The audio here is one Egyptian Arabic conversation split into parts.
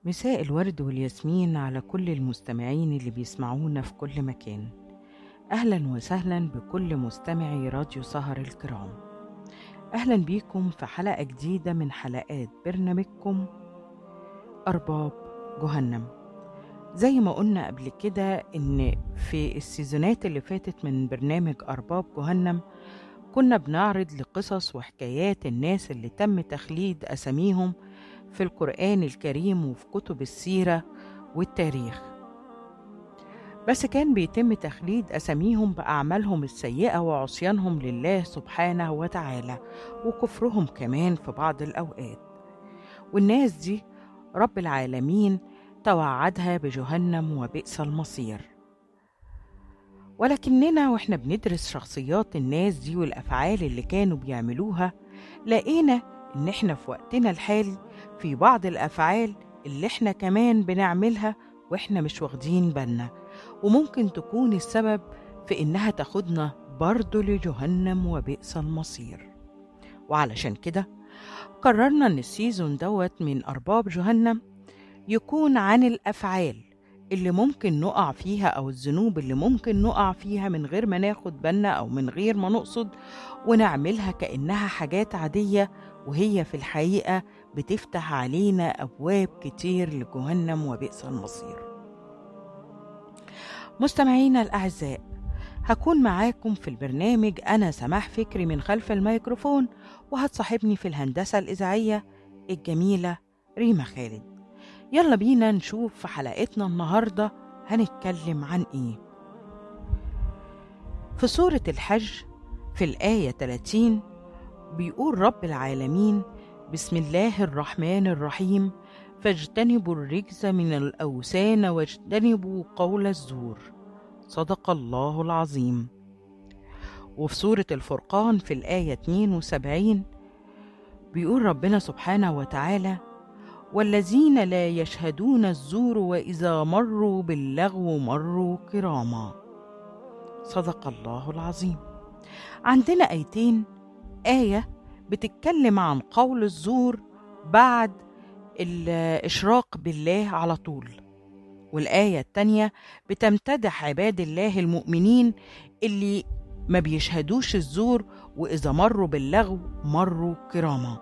مساء الورد والياسمين على كل المستمعين اللي بيسمعونا في كل مكان أهلا وسهلا بكل مستمعي راديو سهر الكرام أهلا بيكم في حلقة جديدة من حلقات برنامجكم أرباب جهنم زي ما قلنا قبل كده إن في السيزونات اللي فاتت من برنامج أرباب جهنم كنا بنعرض لقصص وحكايات الناس اللي تم تخليد أساميهم في القرآن الكريم وفي كتب السيرة والتاريخ بس كان بيتم تخليد أساميهم بأعمالهم السيئة وعصيانهم لله سبحانه وتعالى وكفرهم كمان في بعض الأوقات والناس دي رب العالمين توعدها بجهنم وبئس المصير ولكننا واحنا بندرس شخصيات الناس دي والأفعال اللي كانوا بيعملوها لقينا إن احنا في وقتنا الحالي في بعض الأفعال اللي احنا كمان بنعملها واحنا مش واخدين بالنا وممكن تكون السبب في إنها تاخدنا برضه لجهنم وبئس المصير وعلشان كده قررنا إن السيزون دوت من أرباب جهنم يكون عن الأفعال اللي ممكن نقع فيها أو الذنوب اللي ممكن نقع فيها من غير ما ناخد بالنا أو من غير ما نقصد ونعملها كأنها حاجات عادية وهي في الحقيقة بتفتح علينا أبواب كتير لجهنم وبئس المصير مستمعينا الأعزاء هكون معاكم في البرنامج أنا سماح فكري من خلف الميكروفون وهتصاحبني في الهندسة الإذاعية الجميلة ريما خالد يلا بينا نشوف في حلقتنا النهاردة هنتكلم عن إيه في سورة الحج في الآية 30 بيقول رب العالمين بسم الله الرحمن الرحيم فاجتنبوا الرجز من الأوثان واجتنبوا قول الزور صدق الله العظيم وفي سورة الفرقان في الآية 72 بيقول ربنا سبحانه وتعالى والذين لا يشهدون الزور وإذا مروا باللغو مروا كراما صدق الله العظيم عندنا آيتين آية بتتكلم عن قول الزور بعد الإشراق بالله على طول والآية التانية بتمتدح عباد الله المؤمنين اللي ما بيشهدوش الزور وإذا مروا باللغو مروا كراما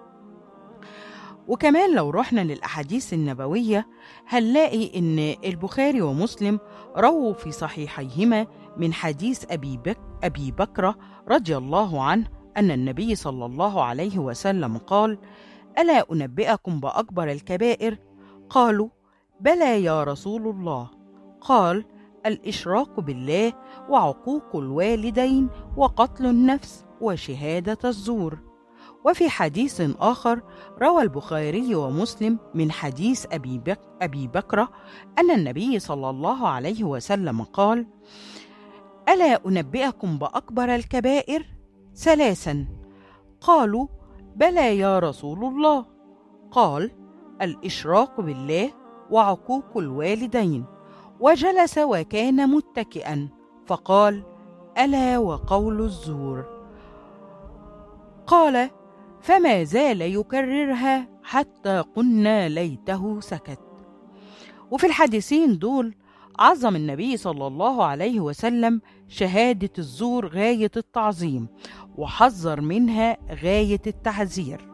وكمان لو رحنا للأحاديث النبوية هنلاقي إن البخاري ومسلم رووا في صحيحيهما من حديث أبي, بك أبي بكرة رضي الله عنه أن النبي صلى الله عليه وسلم قال: ألا أنبئكم بأكبر الكبائر؟ قالوا: بلى يا رسول الله. قال: الإشراك بالله وعقوق الوالدين وقتل النفس وشهادة الزور. وفي حديث آخر روى البخاري ومسلم من حديث أبي, بك أبي بكرة أن النبي صلى الله عليه وسلم قال: ألا أنبئكم بأكبر الكبائر؟ ثلاثا قالوا بلى يا رسول الله قال الاشراك بالله وعقوق الوالدين وجلس وكان متكئا فقال الا وقول الزور قال فما زال يكررها حتى قلنا ليته سكت وفي الحديثين دول عظم النبي صلى الله عليه وسلم شهادة الزور غاية التعظيم وحذر منها غاية التحذير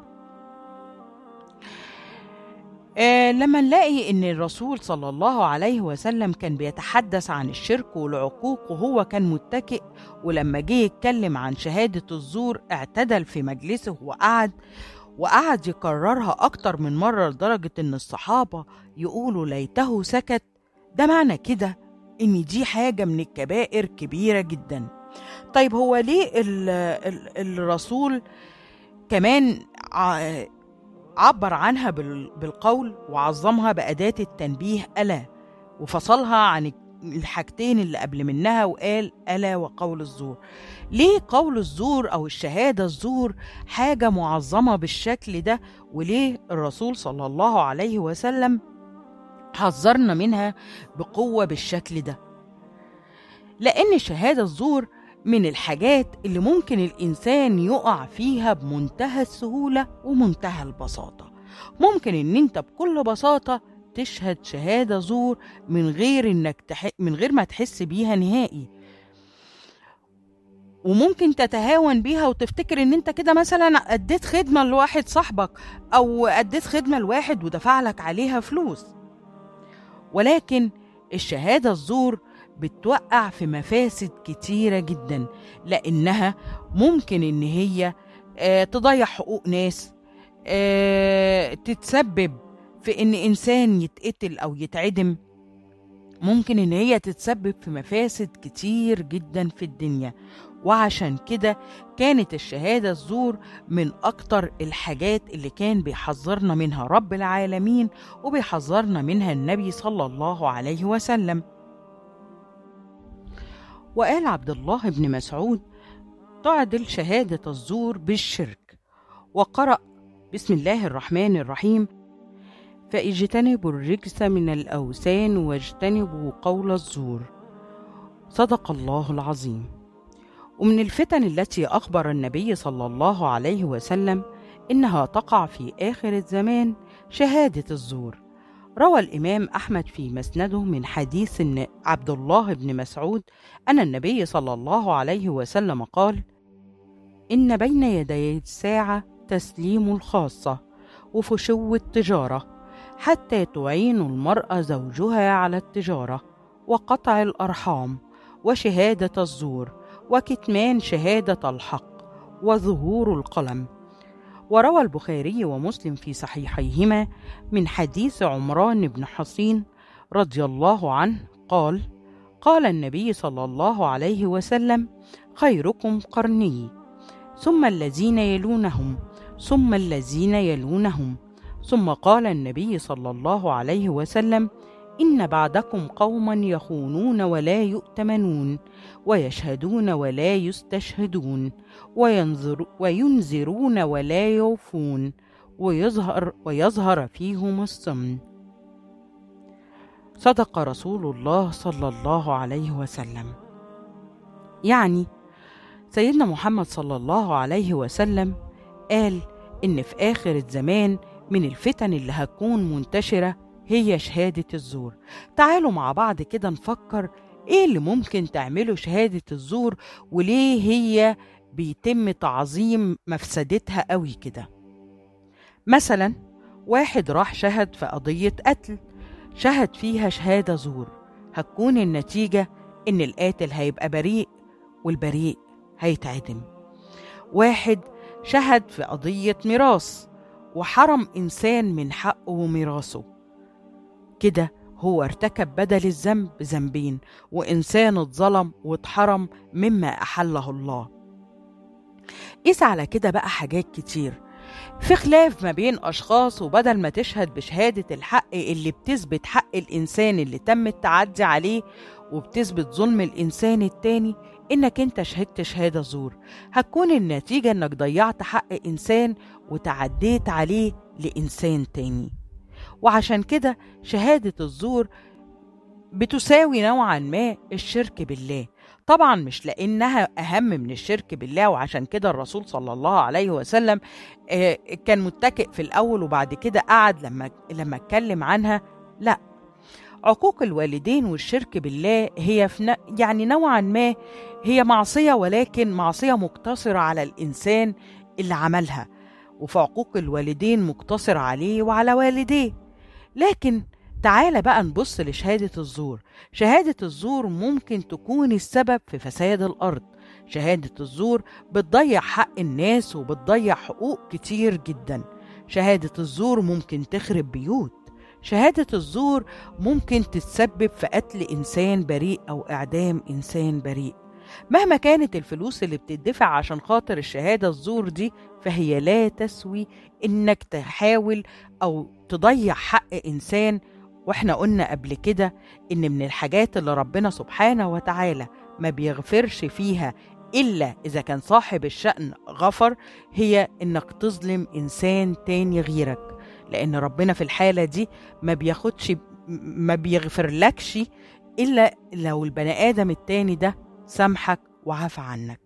آه لما نلاقي ان الرسول صلى الله عليه وسلم كان بيتحدث عن الشرك والعقوق وهو كان متكئ ولما جه يتكلم عن شهادة الزور اعتدل في مجلسه وقعد وقعد يكررها أكتر من مرة لدرجة إن الصحابة يقولوا ليته سكت ده معنى كده إن دي حاجة من الكبائر كبيرة جدا طيب هو ليه ال ال الرسول كمان عبر عنها بالقول وعظمها بأداة التنبيه ألا وفصلها عن الحاجتين اللي قبل منها وقال ألا وقول الزور ليه قول الزور أو الشهادة الزور حاجة معظمة بالشكل ده وليه الرسول صلى الله عليه وسلم حذرنا منها بقوة بالشكل ده لأن الشهادة الزور من الحاجات اللي ممكن الإنسان يقع فيها بمنتهى السهولة ومنتهى البساطة ممكن إن أنت بكل بساطة تشهد شهادة زور من غير انك تح... من غير ما تحس بيها نهائي وممكن تتهاون بيها وتفتكر ان انت كده مثلا اديت خدمة لواحد صاحبك او اديت خدمة لواحد ودفع لك عليها فلوس ولكن الشهادة الزور بتوقع في مفاسد كتيرة جدا لأنها ممكن إن هي آه، تضيع حقوق ناس آه، تتسبب في إن إنسان يتقتل أو يتعدم ممكن إن هي تتسبب في مفاسد كتير جدا في الدنيا وعشان كده كانت الشهادة الزور من أكتر الحاجات اللي كان بيحذرنا منها رب العالمين وبيحذرنا منها النبي صلى الله عليه وسلم وقال عبد الله بن مسعود تعدل شهادة الزور بالشرك وقرأ بسم الله الرحمن الرحيم فاجتنبوا الرجس من الأوثان واجتنبوا قول الزور صدق الله العظيم ومن الفتن التي أخبر النبي صلى الله عليه وسلم إنها تقع في آخر الزمان شهادة الزور روى الإمام أحمد في مسنده من حديث إن عبد الله بن مسعود أن النبي صلى الله عليه وسلم قال إن بين يدي الساعة تسليم الخاصة وفشو التجارة حتى تعين المرأة زوجها على التجارة وقطع الأرحام وشهادة الزور وكتمان شهادة الحق وظهور القلم وروى البخاري ومسلم في صحيحيهما من حديث عمران بن حصين رضي الله عنه قال قال النبي صلى الله عليه وسلم خيركم قرني ثم الذين يلونهم ثم الذين يلونهم ثم قال النبي صلى الله عليه وسلم ان بعدكم قوما يخونون ولا يؤتمنون ويشهدون ولا يستشهدون وينظر وينذرون ولا يوفون ويظهر ويظهر فيهم السمن صدق رسول الله صلى الله عليه وسلم يعني سيدنا محمد صلى الله عليه وسلم قال ان في اخر الزمان من الفتن اللي هتكون منتشره هي شهاده الزور تعالوا مع بعض كده نفكر ايه اللي ممكن تعمله شهاده الزور وليه هي بيتم تعظيم مفسدتها قوي كده مثلا واحد راح شهد في قضيه قتل شهد فيها شهاده زور هتكون النتيجه ان القاتل هيبقى بريء والبريء هيتعدم واحد شهد في قضيه ميراث وحرم انسان من حقه وميراثه كده هو ارتكب بدل الذنب ذنبين وإنسان اتظلم واتحرم مما أحله الله قيس على كده بقى حاجات كتير في خلاف ما بين أشخاص وبدل ما تشهد بشهادة الحق اللي بتثبت حق الإنسان اللي تم التعدي عليه وبتثبت ظلم الإنسان التاني إنك أنت شهدت شهادة زور هتكون النتيجة إنك ضيعت حق إنسان وتعديت عليه لإنسان تاني وعشان كده شهادة الزور بتساوي نوعا ما الشرك بالله طبعا مش لانها اهم من الشرك بالله وعشان كده الرسول صلى الله عليه وسلم كان متكئ في الاول وبعد كده قعد لما لما اتكلم عنها لا عقوق الوالدين والشرك بالله هي في يعني نوعا ما هي معصيه ولكن معصيه مقتصره على الانسان اللي عملها وفي عقوق الوالدين مقتصر عليه وعلى والديه لكن تعالى بقى نبص لشهادة الزور شهادة الزور ممكن تكون السبب في فساد الأرض شهادة الزور بتضيع حق الناس وبتضيع حقوق كتير جدا شهادة الزور ممكن تخرب بيوت شهادة الزور ممكن تتسبب في قتل إنسان بريء أو إعدام إنسان بريء مهما كانت الفلوس اللي بتدفع عشان خاطر الشهادة الزور دي فهي لا تسوي إنك تحاول أو تضيع حق إنسان واحنا قلنا قبل كده إن من الحاجات اللي ربنا سبحانه وتعالى ما بيغفرش فيها إلا إذا كان صاحب الشأن غفر هي إنك تظلم إنسان تاني غيرك لأن ربنا في الحالة دي ما بياخدش ما بيغفرلكش إلا لو البني آدم التاني ده سامحك وعفى عنك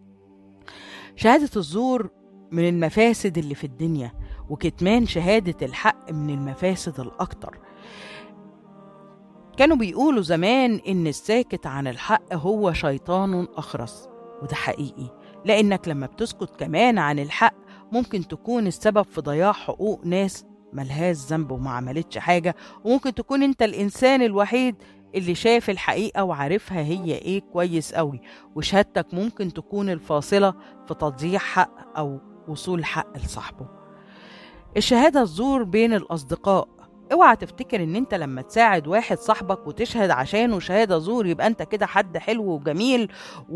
شهادة الزور من المفاسد اللي في الدنيا وكتمان شهادة الحق من المفاسد الأكتر كانوا بيقولوا زمان إن الساكت عن الحق هو شيطان أخرس وده حقيقي لأنك لما بتسكت كمان عن الحق ممكن تكون السبب في ضياع حقوق ناس ملهاش ذنب وما عملتش حاجة وممكن تكون انت الإنسان الوحيد اللي شاف الحقيقة وعارفها هي ايه كويس قوي وشهادتك ممكن تكون الفاصلة في تضييع حق أو وصول حق لصاحبه الشهادة الزور بين الأصدقاء اوعى تفتكر ان انت لما تساعد واحد صاحبك وتشهد عشانه شهادة زور يبقى انت كده حد حلو وجميل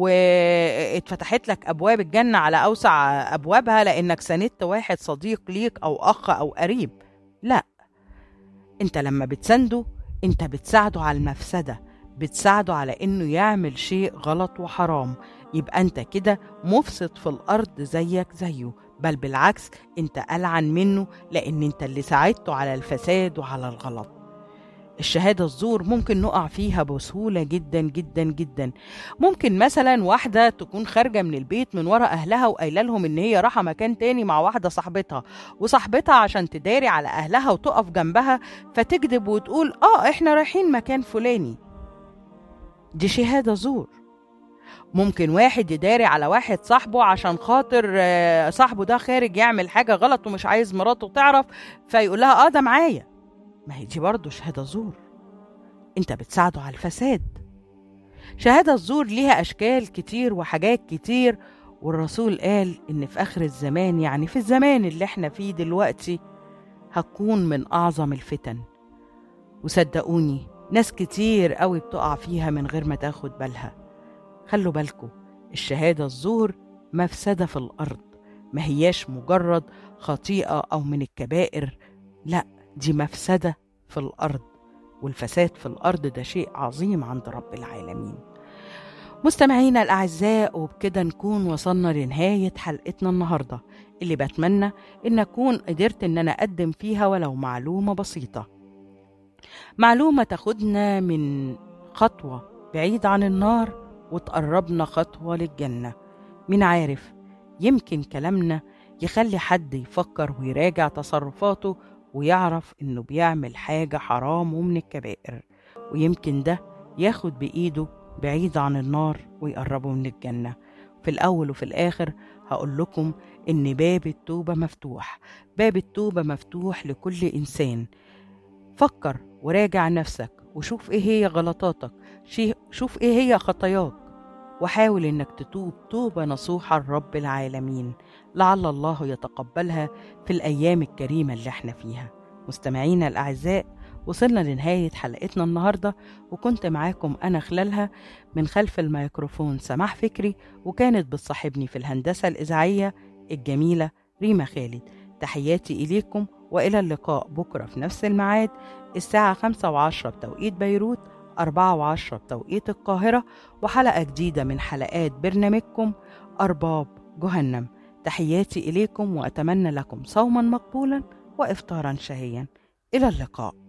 واتفتحت لك ابواب الجنة على اوسع ابوابها لانك ساندت واحد صديق ليك او اخ او قريب لا انت لما بتسنده انت بتساعده على المفسدة بتساعده على انه يعمل شيء غلط وحرام يبقى انت كده مفسد في الارض زيك زيه بل بالعكس انت ألعن منه لأن انت اللي ساعدته على الفساد وعلى الغلط الشهادة الزور ممكن نقع فيها بسهولة جدا جدا جدا ممكن مثلا واحدة تكون خارجة من البيت من ورا أهلها وقايلة لهم إن هي رايحة مكان تاني مع واحدة صاحبتها وصاحبتها عشان تداري على أهلها وتقف جنبها فتكذب وتقول آه إحنا رايحين مكان فلاني دي شهادة زور ممكن واحد يداري على واحد صاحبه عشان خاطر آه، صاحبه ده خارج يعمل حاجة غلط ومش عايز مراته تعرف فيقول لها اه ده معايا ما هي دي برضه شهادة زور انت بتساعده على الفساد شهادة الزور ليها أشكال كتير وحاجات كتير والرسول قال إن في آخر الزمان يعني في الزمان اللي احنا فيه دلوقتي هتكون من أعظم الفتن وصدقوني ناس كتير قوي بتقع فيها من غير ما تاخد بالها خلوا بالكم الشهادة الزور مفسدة في الأرض ما هياش مجرد خطيئة أو من الكبائر لا دي مفسدة في الأرض والفساد في الأرض ده شيء عظيم عند رب العالمين مستمعينا الأعزاء وبكده نكون وصلنا لنهاية حلقتنا النهاردة اللي بتمنى إن أكون قدرت إن أنا أقدم فيها ولو معلومة بسيطة معلومة تاخدنا من خطوة بعيد عن النار وتقربنا خطوة للجنة مين عارف يمكن كلامنا يخلي حد يفكر ويراجع تصرفاته ويعرف إنه بيعمل حاجة حرام ومن الكبائر ويمكن ده ياخد بإيده بعيد عن النار ويقربه من الجنة في الأول وفي الآخر هقول لكم إن باب التوبة مفتوح باب التوبة مفتوح لكل إنسان فكر وراجع نفسك وشوف إيه هي غلطاتك شي- شوف إيه هي خطاياك وحاول إنك تتوب توبة نصوحة لرب العالمين لعل الله يتقبلها في الأيام الكريمة اللي احنا فيها مستمعينا الأعزاء وصلنا لنهاية حلقتنا النهاردة وكنت معاكم أنا خلالها من خلف الميكروفون سماح فكري وكانت بتصاحبني في الهندسة الإذاعية الجميلة ريما خالد تحياتي إليكم وإلى اللقاء بكرة في نفس الميعاد الساعة خمسة وعشرة بتوقيت بيروت أربعة وعشرة بتوقيت القاهرة وحلقة جديدة من حلقات برنامجكم أرباب جهنم تحياتي إليكم وأتمنى لكم صوما مقبولا وإفطارا شهيا إلى اللقاء